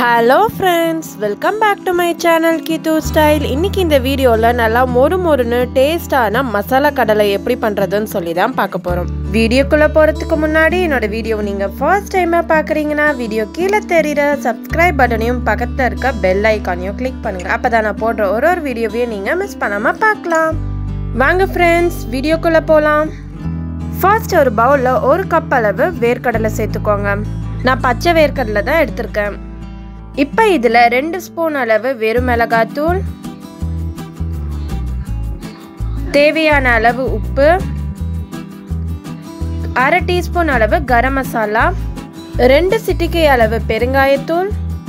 hello friends welcome back to my channel Keethu style இன்னைக்கு இந்த வீடியோவில் நல்லா மொறு மொறுன்னு டேஸ்டான மசாலா கடலை எப்படி பண்ணுறதுன்னு சொல்லி தான் பார்க்க போகிறோம் வீடியோக்குள்ளே போகிறதுக்கு முன்னாடி என்னோட வீடியோவை நீங்கள் ஃபர்ஸ்ட் டைமாக பார்க்குறீங்கன்னா வீடியோ கீழே தெரிகிற சப்ஸ்கிரைப் பட்டனையும் பக்கத்தில் இருக்க பெல் ஐக்கானையும் கிளிக் பண்ணுங்கள் அப்போ தான் நான் போடுற ஒரு ஒரு வீடியோவையும் நீங்கள் மிஸ் பண்ணாமல் பார்க்கலாம் வாங்க ஃப்ரெண்ட்ஸ் வீடியோக்குள்ளே போகலாம் ஃபர்ஸ்ட் ஒரு பவுலில் ஒரு கப் அளவு வேர்க்கடலை சேர்த்துக்கோங்க நான் பச்சை வேர்க்கடலை தான் எடுத்திருக்கேன் இப்போ இதில் ரெண்டு ஸ்பூன் அளவு வெறும் மிளகாத்தூள் தேவையான அளவு உப்பு அரை டீஸ்பூன் அளவு கரம் மசாலா ரெண்டு சிட்டிகை அளவு பெருங்காயத்தூள்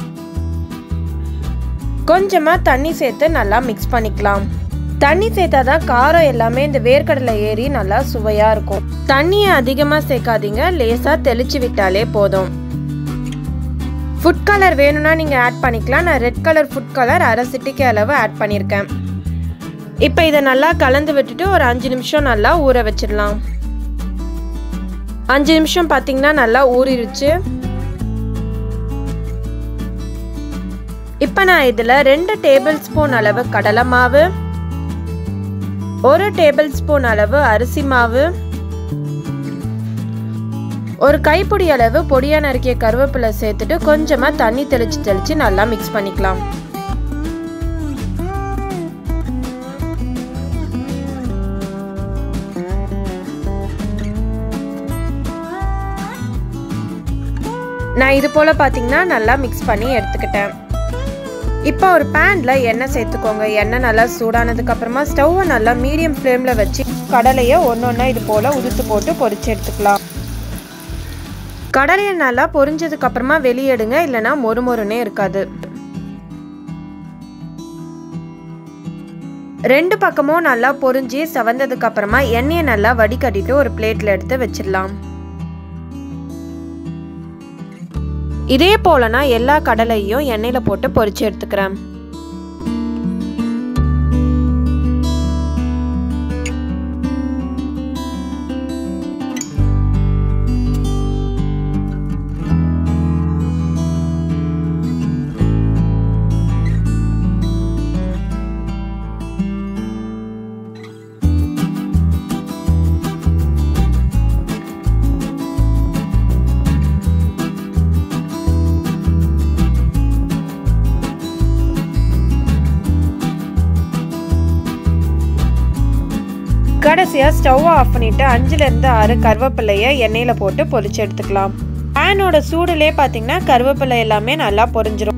கொஞ்சமாக தண்ணி சேர்த்து நல்லா மிக்ஸ் பண்ணிக்கலாம் தண்ணி சேர்த்தா தான் காரம் எல்லாமே இந்த வேர்க்கடலை ஏறி நல்லா சுவையாக இருக்கும் தண்ணியை அதிகமாக சேர்க்காதீங்க லேசாக தெளிச்சு விட்டாலே போதும் ஃபுட் கலர் வேணும்னா நீங்கள் ஆட் பண்ணிக்கலாம் நான் ரெட் கலர் ஃபுட் கலர் அரை சிட்டிக்கு அளவு ஆட் பண்ணியிருக்கேன் இப்போ இதை நல்லா கலந்து விட்டுட்டு ஒரு அஞ்சு நிமிஷம் நல்லா ஊற வச்சிடலாம் அஞ்சு நிமிஷம் பார்த்தீங்கன்னா நல்லா ஊறிடுச்சு இப்போ நான் இதில் ரெண்டு டேபிள் ஸ்பூன் அளவு கடலை மாவு ஒரு டேபிள் ஸ்பூன் அளவு அரிசி மாவு ஒரு கைப்பிடி அளவு பொடியா நறுக்கிய கருவேப்பிலை சேர்த்துட்டு கொஞ்சமா தண்ணி தெளிச்சு தெளிச்சு நல்லா மிக்ஸ் பண்ணிக்கலாம் நான் இது போல பார்த்தீங்கன்னா நல்லா மிக்ஸ் பண்ணி எடுத்துக்கிட்டேன் இப்போ ஒரு பேனில் எண்ணெய் சேர்த்துக்கோங்க எண்ணெய் நல்லா சூடானதுக்கு அப்புறமா ஸ்டவ்வை நல்லா மீடியம் ஃப்ளேமில் வச்சு கடலையை ஒன்று ஒன்றா இது போல் உதுத்து போட்டு பொரிச்சு எடுத்துக்கலாம் கடலையை நல்லா பொரிஞ்சதுக்கு அப்புறமா வெளியெடுங்க இல்லைன்னா மொறு மொறுனே இருக்காது ரெண்டு பக்கமும் நல்லா பொரிஞ்சு செவந்ததுக்கு அப்புறமா எண்ணெயை நல்லா வடிகட்டிட்டு ஒரு பிளேட்ல எடுத்து வச்சிடலாம் இதே போல நான் எல்லா கடலையும் எண்ணெயில போட்டு பொரிச்சு எடுத்துக்கிறேன் கடைசியாக ஸ்டவ் ஆஃப் பண்ணிவிட்டு அஞ்சுலேருந்து ஆறு கருவேப்பிலையை எண்ணெயில் போட்டு பொரிச்சு எடுத்துக்கலாம் பேனோட சூடுலே பார்த்தீங்கன்னா கருவேப்பிலை எல்லாமே நல்லா பொரிஞ்சிரும்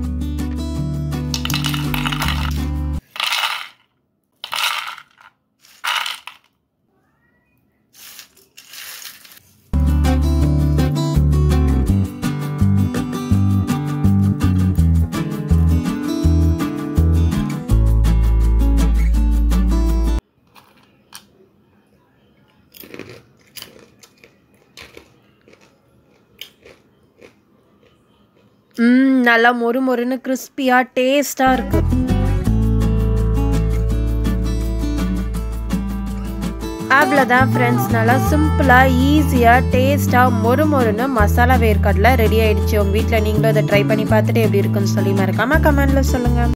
ம் நல்லா மொறு மொறுன்னு கிறிஸ்பியாக டேஸ்டாக இருக்கு அவ்வளோதான் ஃப்ரெண்ட்ஸ் நல்லா சிம்பிளாக ஈஸியாக டேஸ்ட்டாக மொறு மொறுன்னு மசாலா வேர்க்கடலை ரெடி ஆயிடுச்சு உங்கள் வீட்டில் நீங்களும் இதை ட்ரை பண்ணி பார்த்துட்டு எப்படி இருக்குன்னு சொல்லி மறக்காமல் கமெண்டில் சொல்லுங்கள்